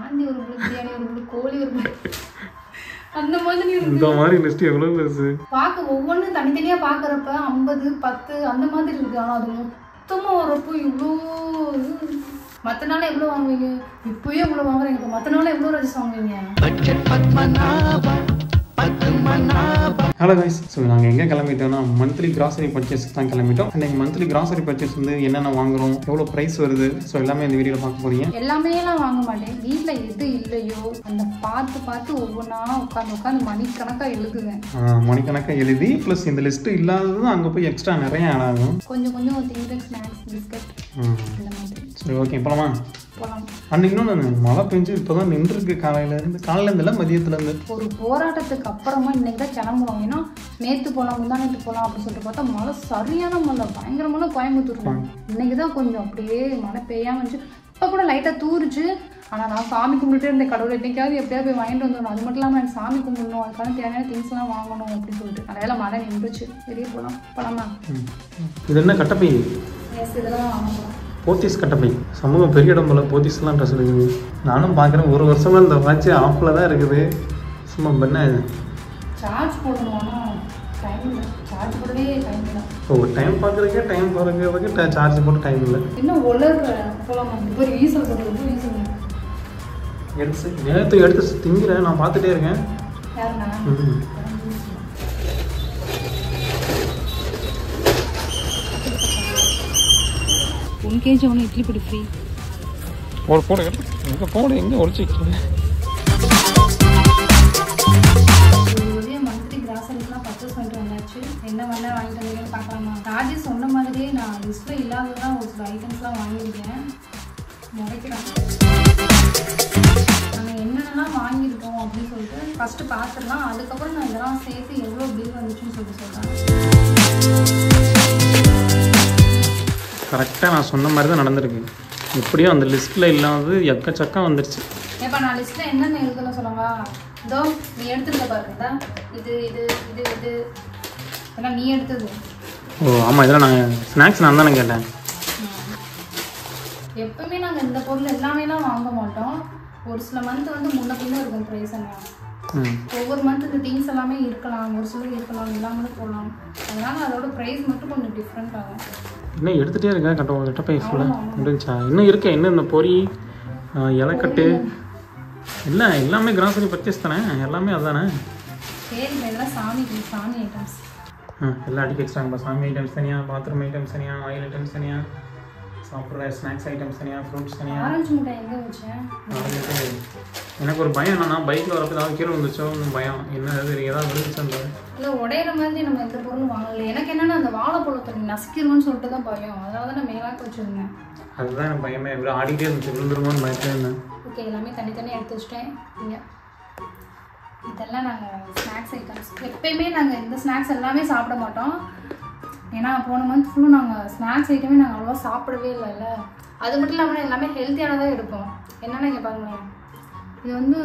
பாந்தி ஒரு புளி பிரியாணி ஒரு புளி கோழி ஒரு புளி அந்த மாதிரி இருக்கு இந்த மாதிரி லிஸ்ட் எவ்வளோ பெருசு பார்க்க ஒவ்வொன்றும் தனித்தனியாக பார்க்குறப்ப ஐம்பது பத்து அந்த மாதிரி இருக்கு ஆனால் அது மொத்தமாக வரப்போ இவ்வளோ இது மற்ற நாள் எவ்வளோ வாங்குவீங்க இப்போயே இவ்வளோ வாங்குறீங்க இப்போ மற்ற நாள் எவ்வளோ ரஜிஸ் வாங்குவீங்க ஹலோ கைஸ் ஸோ நாங்கள் எங்கே கிளம்பிட்டோம்னா மந்த்லி கிராசரி பர்ச்சேஸ் தான் கிளம்பிட்டோம் அண்ட் எங்கள் மந்த்லி கிராசரி பர்ச்சேஸ் வந்து என்னென்ன வாங்குறோம் எவ்வளோ ப்ரைஸ் வருது ஸோ எல்லாமே இந்த வீடியோவில் பார்க்க போறீங்க எல்லாமேலாம் வாங்க மாட்டேன் வீட்டில் எது இல்லையோ அந்த பார்த்து பார்த்து ஒவ்வொன்றா உட்காந்து உட்காந்து மணிக்கணக்காக எழுதுவேன் ஆஹ் மணிக்கணக்காக எழுதி ப்ளஸ் இந்த லிஸ்ட்டு இல்லாததும் அங்கே போய் எக்ஸ்ட்ரா நிறைய ஆட் ஆகும் கொஞ்சம் கொஞ்சம் திங்கிற ஸ்நாக்ஸ் பிஸ்கட் ம். இந்த மாதிரி சரி ஓகே போலாமா போகலாம் அண்ட் இன்னொன்று மழை பெஞ்சு இப்போ தான் நின்றுருக்கு காலையிலேருந்து காலையிலேருந்து இல்லை மதியத்துலேருந்து ஒரு போராட்டத்துக்கு அப்புறமா இன்னைக்கு தான் கிளம்புறோம் ஏன்னா நேற்று போகலாம் முந்தா நேற்று போகலாம் அப்படின்னு சொல்லிட்டு பார்த்தா மழை சரியான மழை பயங்கரமான கோயம்புத்தூர் இன்னைக்கு தான் கொஞ்சம் அப்படியே மழை பெய்யாம இருந்துச்சு இப்போ கூட லைட்டாக தூருச்சு ஆனால் நான் சாமி கும்பிட்டுட்டே இருந்தேன் கடவுள் என்னைக்காவது எப்படியாவது போய் வாங்கிட்டு வந்துடணும் அது மட்டும் இல்லாமல் எனக்கு சாமி கும்பிடணும் அதுக்கான தேவையான திங்ஸ்லாம் வாங்கணும் அப்படின்னு சொல்லிட்டு அதனால மழை நின்றுச்சு வெளியே போகலாம் போகலாமா ம். இது என்ன கட்டப்பை எஸ் இதெல்லாம் வாங்கலாம் போத்தீஸ் கட்டப்பை சமூகம் பெரிய இடம் போல போத்தீஸ்லாம் ட்ரெஸ் இருக்குது நானும் பார்க்குறேன் ஒரு வருஷமா இந்த வாட்ச் ஆஃபில் தான் இருக்குது சும்மா பண்ண சார்ஜ் போடணும் ஆனால் டைம் இல்லை சார்ஜ் போடவே டைம் இல்லை ஒரு டைம் பார்க்குறதுக்கே டைம் பார்க்குறதுக்கு சார்ஜ் போட்டு டைம் இல்லை இன்னும் ஒளர்ற போகலாமா இப்போ ஒரு ஈசல் சொல்கிறது ஈசல் எடுத்து நேற்று எடுத்து திங்கிறேன் நான் பார்த்துட்டே இருக்கேன் யாருண்ணா ம். ஒன் கேஜி ஒன்று இட்லி பொடி ஃப்ரீ போட போட எங்கே போட எங்கே ஒழிச்சிக்கிறேன் உதய மந்த்லி கிராசரிஸ்லாம் பர்ச்சேஸ் பண்ணிட்டு வந்தாச்சு என்ன வேணா வாங்கிட்டு வந்தீங்கன்னு பார்க்கலாமா ராஜி சொன்ன மாதிரியே நான் லிஸ்ட்டில் இல்லாததான் ஒரு சில ஐட்டம்ஸ்லாம் வாங்கியிருக்கேன் முறைக்கிறேன் நாங்கள் என்னென்னலாம் வாங்கியிருக்கோம் அப்படின்னு சொல்லிட்டு ஃபஸ்ட்டு பார்த்துடலாம் அதுக்கப்புறம் நான் இதெல்லாம் சேர்த்து எவ்வளோ பில் வந்துச்சுன்னு சொல்லிட்டு சொல்கிறேன் கரெக்டாக நான் சொன்ன மாதிரி தான் நடந்திருக்கு எப்படியும் அந்த லிஸ்ட்டில் இல்லாதது எக்கச்சக்கம் வந்துருச்சு ஏப்பா நான் லிஸ்ட்டில் என்னென்ன எழுதலாம் சொல்லுவா இதோ நீ எடுத்துருக்க பாருங்கதா இது இது இது இது இதெல்லாம் நீ எடுத்தது ஓ ஆமாம் இதெல்லாம் நான் ஸ்நாக்ஸ் நான் தானே கேட்டேன் எப்பவுமே நாங்கள் இந்த பொருள் எல்லாமேலாம் வாங்க மாட்டோம் ஒரு சில மந்த் வந்து முன்ன பின்ன இருக்கும் ப்ரைஸ் எல்லாம் ம் ஒவ்வொரு மந்த்துக்கு திங்ஸ் எல்லாமே இருக்கலாம் ஒரு சிலர் இருக்கலாம் இல்லாமலும் போகலாம் அதனால அதோட ப்ரைஸ் மட்டும் கொஞ்சம் டிஃப்ரெண்ட் ஆகும் இன்னும் எடுத்துகிட்டே இருக்கேன் கட்ட கட்டப்பை ஃபுல்லாக முடிஞ்சா இன்னும் இருக்கேன் இன்னும் இந்த பொரி ஆ, இலைக்கட்டு இல்லை எல்லாமே கிராசரி பர்ச்சேஸ் தானே எல்லாமே அதானே சரி இதெல்லாம் சாமிக்கு சாமி ஐட்டம்ஸ் ஆ எல்லாம் அடிக்க வச்சிட்டாங்கப்பா சாமி ஐட்டம்ஸ் தனியாக பாத்ரூம் ஐட்டம்ஸ் தனியாக ஆயில் ஐட்டம்ஸ் தனியாக சாப்பிட்ற ஸ்நாக்ஸ் ஐட்டம்ஸ் தனியாக ஃப்ரூட்ஸ் தனியாக ஆரஞ்சு மிட்டாய் எங்கே வச்சேன் எனக்கு ஒரு பயம் என்னன்னா பைக்கில் வரப்போ ஏதாவது கீழே வந்துச்சோ பயம் என்ன அது ஏதாவது விழுந்துச்சு இல்லை உடையிற மாதிரி நம்ம எந்த பொருளும் வாங்கல எனக்கு என்னன்னா அந்த வாழைப்பழத்தை நசுக்கிடுவோன்னு சொல்லிட்டு தான் பயம் அதனால தான் நான் மேலாக்க வச்சுருந்தேன் அதுதான் எனக்கு பயமே இவ்வளோ ஆடிக்கிட்டே இருந்துச்சு விழுந்துருமோன்னு பயத்தே இருந்தேன் ஓகே எல்லாமே தனித்தனியாக எடுத்து வச்சிட்டேன் இங்கே இதெல்லாம் நாங்கள் ஸ்நாக்ஸ் ஐட்டம்ஸ் எப்பயுமே நாங்கள் இந்த ஸ்நாக்ஸ் எல்லாமே சாப்பிட மாட்டோம் ஏன்னா போன மந்த் ஃபுல்லும் நாங்கள் ஸ்நாக்ஸ் ஐட்டமே நாங்கள் அவ்வளோவா சாப்பிடவே இல்லைல்ல அது மட்டும் இல்லாமல் எல்லாமே ஹெல்த்தியானதாக எடுப்போம் என்னென்ன இங்கே பாருங்களேன் இது வந்து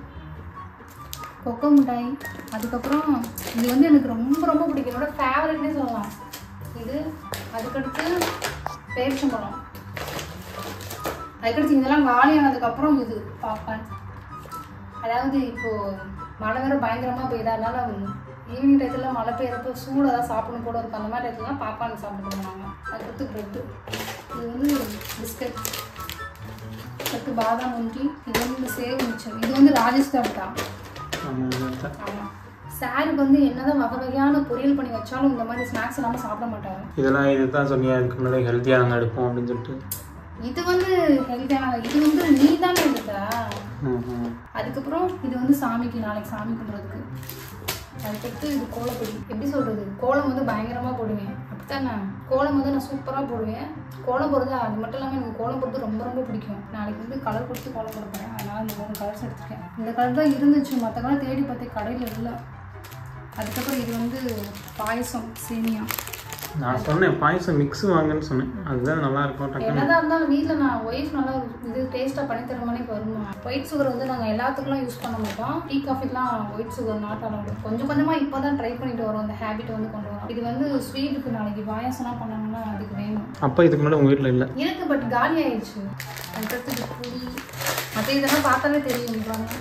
கொக்கோ மிட்டாய் அதுக்கப்புறம் இது வந்து எனக்கு ரொம்ப ரொம்ப பிடிக்கும் என்னோட ஃபேவரட்னே சொல்லலாம் இது அதுக்கடுத்து பேரிச்சம்பழம் அதுக்கடுத்து இதெல்லாம் காலியானதுக்கப்புறம் இது பாப்கார்ன் அதாவது இப்போ மழை வேற பயங்கரமாக பெய்யுது அதனால ஈவினிங் டயத்தில் மழை பெய்யறப்போ சூடாக தான் சாப்பிடணும் கூட இருக்கும் அந்த மாதிரி டயத்துலாம் பாப்கார்ன் சாப்பிட்டு நாங்கள் அதுக்கடுத்து ப்ரெட்டு இது வந்து பிஸ்கட் அடுத்து பாதாம் முந்தி இது வந்து சேவ் மிச்சம் இது வந்து ராஜஸ்தான் தான் ஆமாம் ஆமாம் சாருக்கு வந்து என்னதான் வகை வகையான பொரியல் பண்ணி வச்சாலும் இந்த மாதிரி ஸ்நாக்ஸ் எல்லாமே சாப்பிட மாட்டாங்க இதெல்லாம் இதுதான் சொன்னியா இதுக்கு முன்னாடி ஹெல்த்தியாக நாங்கள் எடுப்போம் அப்படின்னு சொல்லிட்டு இது வந்து ஹெல்த்தியான இது வந்து நீ தானே எடுத்தா ம், ம். அதுக்கப்புறம் இது வந்து சாமிக்கு நாளைக்கு சாமி கும்பிட்றதுக்கு அதுக்கடுத்து இது கோலப்பொடி எப்படி சொல்கிறது கோலம் வந்து பயங்கரமாக போடுவேன் அப்படித்தானே கோலம் வந்து நான் சூப்பராக போடுவேன் கோலம் போடுறது அது மட்டும் இல்லாமல் எனக்கு கோலம் போடுறது ரொம்ப ரொம்ப பிடிக்கும் நாளைக்கு வந்து கலர் கொடுத்து கோலம் போட போகிறேன் அதனால் இந்த மூணு கலர்ஸ் எடுத்துருக்கேன் இந்த கலர் தான் இருந்துச்சு மற்ற கலர் தேடி பார்த்தேன் கடையில் இல்லை அதுக்கப்புறம் இது வந்து பாயசம் சேமியா நான் சொன்னேன் பாயசம் மிக்ஸ் வாங்கன்னு சொன்னேன் அதுதான் நல்லா இருக்கும் டக்குனு என்னதான் இருந்தாலும் வீட்டில் நான் ஒய்ஃப் நல்லா இது டேஸ்ட்டாக பண்ணி தர மாதிரி வருமா ஒயிட் சுகர் வந்து நாங்கள் எல்லாத்துக்குலாம் யூஸ் பண்ண மாட்டோம் டீ காஃபிலாம் ஒயிட் சுகர் நாட் அலவுடு கொஞ்சம் கொஞ்சமாக இப்போ தான் ட்ரை பண்ணிட்டு வரோம் அந்த ஹேபிட் வந்து கொண்டு வரோம் இது வந்து ஸ்வீட்டுக்கு நாளைக்கு பாயாசம்லாம் பண்ணாங்கன்னா அதுக்கு வேணும் அப்போ இதுக்கு முன்னாடி உங்கள் வீட்டில் இல்லை இருக்கு பட் காலி ஆயிடுச்சு அதுக்கடுத்து புளி மற்ற இதெல்லாம் பார்த்தாலே தெரியும் பாருங்க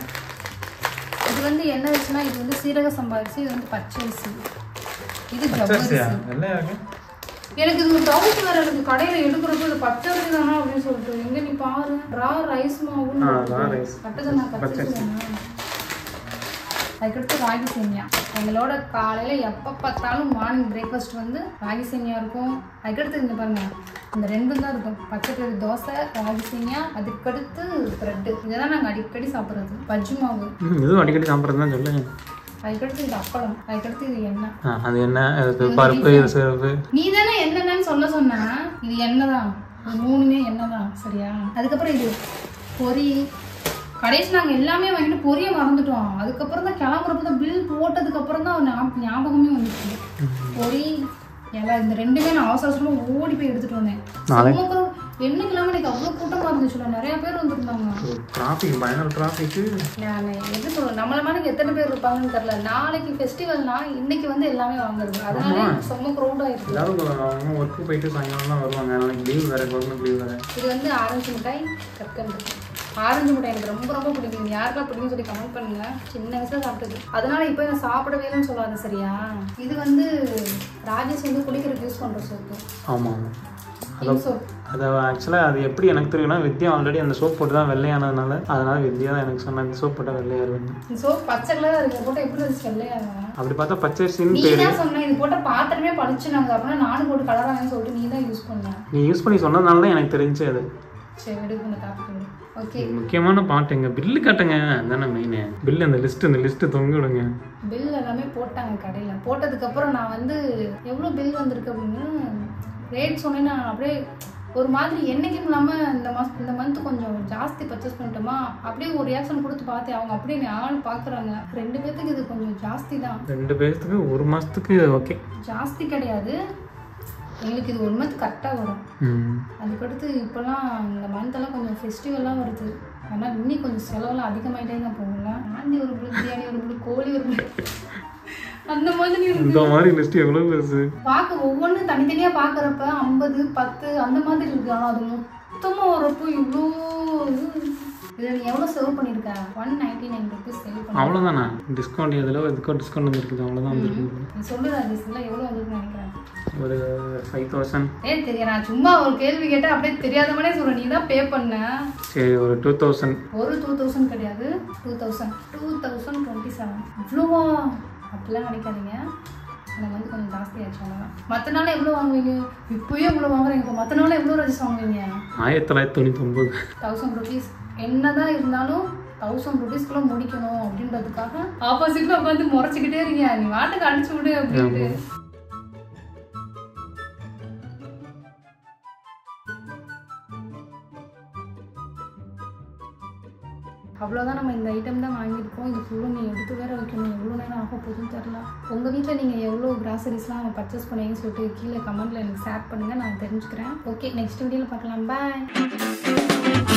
இது வந்து என்ன வச்சுன்னா இது வந்து சீரக சம்பா அரிசி இது வந்து பச்சை அரிசி இது ஜவ்வரிசி வெள்ளையா இருக்கு எனக்கு இது ஒரு டவுட் வேற எனக்கு கடையில எடுக்கிறப்போ இது பச்சை அரிசி தானா அப்படின்னு சொல்லிட்டு எங்க நீ பாரு ரா ரைஸ் மாவுன்னு ஆ, raw rice. பட்டதுனா பச்சை அரிசி தானா? அதுக்கடுத்து ராகி சேமியா எங்களோட காலையில எப்ப பார்த்தாலும் மார்னிங் பிரேக்ஃபாஸ்ட் வந்து ராகி சேமியா இருக்கும் அதுக்கடுத்து இங்க பாருங்க இந்த ரெண்டும் தான் இருக்கும் பச்சை கறி தோசை ராகி சேமியா அதுக்கடுத்து ப்ரெட்டு இதெல்லாம் நாங்க அடிக்கடி சாப்பிடுறது பஜ்ஜி மாவு ம், இதுவும் அடிக்கடி சாப்பிட்றது தான் சொல்லுங்க அதுக்கடுத்து இது அப்பளம் அதுக்கடுத்து இது எண்ணெய் ஆ, அது என்ன அது பருப்பு இது சிறப்பு நீ தானே என்னென்னு சொல்ல சொன்ன இது எண்ணெய் தான் இது மூணுமே எண்ணெய் தான் சரியா அதுக்கப்புறம் இது பொரி கடைசி நாங்கள் எல்லாமே வாங்கிட்டு பொரிய மறந்துட்டோம் அதுக்கப்புறம் தான் கிளம்புறப்ப தான் பில் போட்டதுக்கு அப்புறம் தான் ஞாப- ஞாபகமே வந்துச்சு பொரி எல்லாம் இந்த ரெண்டுமே நான் அவசர அவசரமா ஓடி போய் எடுத்துட்டு வந்தேன் செம்ம crowd. என்னைக்கு எனக்கு அவ்வளோ கூட்டமா இருந்துச்சுல நிறைய பேர் வந்திருந்தாங்க டிராஃபிக் பயங்கர டிராஃபிக்கு நான் எது சொல்ல நம்மள மாதிரி எத்தனை பேர் இருப்பாங்கன்னு தெரியல நாளைக்கு ஃபெஸ்டிவல்னா இன்னைக்கு வந்து எல்லாமே வாங்குறது அதனால செம்ம க்ரௌட் ஆயிருக்கு எல்லாரும் அவங்க ஒர்க்கு போயிட்டு சாயங்காலம் தான் வருவாங்க நாளைக்கு லீவ் வேறு கவர்மெண்ட் லீவ் வேறு இது வந்து ஆரஞ்சு மிட்டாய் கற்கண்டு ஆரஞ்சு மிட்டாய் எனக்கு ரொம்ப ரொம்ப பிடிக்கும் யாருக்கா பிடிக்கும்னு சொல்லி கமெண்ட் பண்ணுங்க சின்ன வயசுல சாப்பிட்டது அதனால இப்போ நான் சாப்பிடவே இல்லைன்னு சொல்லாத சரியா இது வந்து ராஜேஷ் வந்து குளிக்கிறதுக்கு யூஸ் பண்ற சோப்பு ஆமாம் ஆமாம் சோப் அது ஆக்சுவலாக அது எப்படி எனக்கு தெரியும்னா வித்யா ஆல்ரெடி அந்த சோப் போட்டு தான் வெள்ளையானதுனால அதனால வித்யா தான் எனக்கு சொன்ன இந்த சோப் போட்டால் வெள்ளையாருவேன் இந்த சோப் பச்சை கலர் இருக்கு போட்டு எப்படி இருந்துச்சு வெள்ளையா அப்படி பார்த்தா பச்சரிசின்னு நீ பேர் தான் சொன்ன இது போட்ட பாத்திரமே பளிச்சுனாங்க அப்படின்னா நானும் போட்டு கலராங்கன்னு சொல்லிட்டு நீ தான் யூஸ் பண்ண நீ யூஸ் பண்ணி சொன்னதுனால தான் எனக்கு தெரிஞ்சு அது சரி விடு இந்த டாபிக் ஓகே இது முக்கியமான பாட்டு எங்க பில்லு காட்டுங்க அதானே மெயின் பில் அந்த லிஸ்ட் இந்த லிஸ்ட் தொங்க விடுங்க பில் எல்லாமே போட்டாங்க கடையில் போட்டதுக்கப்புறம் நான் வந்து எவ்வளோ பில் வந்திருக்கு அப்படின்னு ரேட் சொன்னேன் நான் அப்படியே ஒரு மாதிரி என்னைக்கும் இல்லாமல் இந்த மாதம் இந்த மந்த் கொஞ்சம் ஜாஸ்தி பர்ச்சேஸ் பண்ணிட்டோமா அப்படியே ஒரு ரியாக்ஷன் கொடுத்து பார்த்தேன் அவங்க அப்படியே ஆள் பார்க்குறாங்க ரெண்டு பேர்த்துக்கு இது கொஞ்சம் ஜாஸ்தி தான் ரெண்டு பேர்த்துக்கு ஒரு மாசத்துக்கு ஓகே ஜாஸ்தி கிடையாது எங்களுக்கு இது ஒரு மந்த் கரெக்டாக வரும் ம் அதுக்கடுத்து இப்போல்லாம் இந்த மந்த்தெல்லாம் கொஞ்சம் ஃபெஸ்டிவல்லாம் வருது ஆனால் இன்னும் கொஞ்சம் செலவெல்லாம் அதிகமாயிட்டே தான் போகும்ல ஆந்தி ஒரு பிள்ளை பிரியாணி ஒரு பிள்ளை கோழி ஒரு பிள்ளை அந்த மாதிரி இருக்கு இந்த மாதிரி லிஸ்ட் எவ்வளோ பெருசு பார்க்க ஒவ்வொன்றும் தனித்தனியாக பார்க்குறப்ப ஐம்பது பத்து அந்த மாதிரி இருக்கு ஆனால் அது மொத்தமாக வரப்போ இவ்வளோ இதில் நீ எவ்வளோ சேவ் பண்ணியிருக்க one ninety nine rupees save பண்ண அவ்வளோதானா டிஸ்கவுண்ட் எதில் எதுக்கோ டிஸ்கவுண்ட் வந்துருக்குது அவ்வளோதான் வந்துருக்கு நீ சொல்லு ராஜேஷ் இல்லை எவ்வளோ வந்துருக்குன்னு நினைக்கிறேன் ஒரு ஃபைவ் தௌசண்ட் ஏன் தெரியும் நான் சும்மா ஒரு கேள்வி கேட்டால் அப்படியே தெரியாத மாதிரியே சொல்கிறேன் நீ தான் பே பண்ண சரி ஒரு டூ தௌசண்ட் ஒரு டூ தௌசண்ட் கிடையாது two thousand two thousand twenty seven இவ்வளோவா அப்படிலாம் நினைக்காதீங்க அந்த வந்து கொஞ்சம் ஜாஸ்தி ஆச்சு அவ்வளோதான் மற்ற நாள் எவ்வளோ வாங்குவீங்க இப்போயே எவ்வளோ வாங்குறீங்க இப்போ மற்ற நாள் எவ்வளோ ரஜிஸ் வாங்குவீங்க ஆயிரத்தி தொள்ளாயிரத்தி தொண்ணூற்றி ஒம்பது தௌசண்ட் ருபீஸ் என்னதான் இருந்தாலும் தௌசண்ட் ருபீஸ்க்குள்ள முடிக்கணும் அப்படின்றதுக்காக ஆப்போசிட்ல உட்காந்து முறைச்சிக்கிட்டே இருக்கீங்க நீ வாட்டுக்கு அடிச்சு விடு அப்படின்ட்டு அவ்வளோதான் நம்ம இந்த ஐட்டம் தான் வாங்கியிருக்கோம் இது ஃபுல்லும் நீ எடுத்து வேற வைக்கணும் எவ்வளோ நேரம் ஆக போகுதுன்னு தெரில உங்கள் வீட்டில் நீங்கள் எவ்வளோ கிராசரிஸ்லாம் பர்ச்சேஸ் பண்ணீங்கன்னு சொல்லிட்டு கீழே கமெண்ட்டில் எனக்கு ஷேர் பண்ணுங்கள் நான் தெரிஞ்சுக்கிறேன் ஓகே நெக்ஸ்ட் வீடியோவில் பார்க்கலாம் பாய்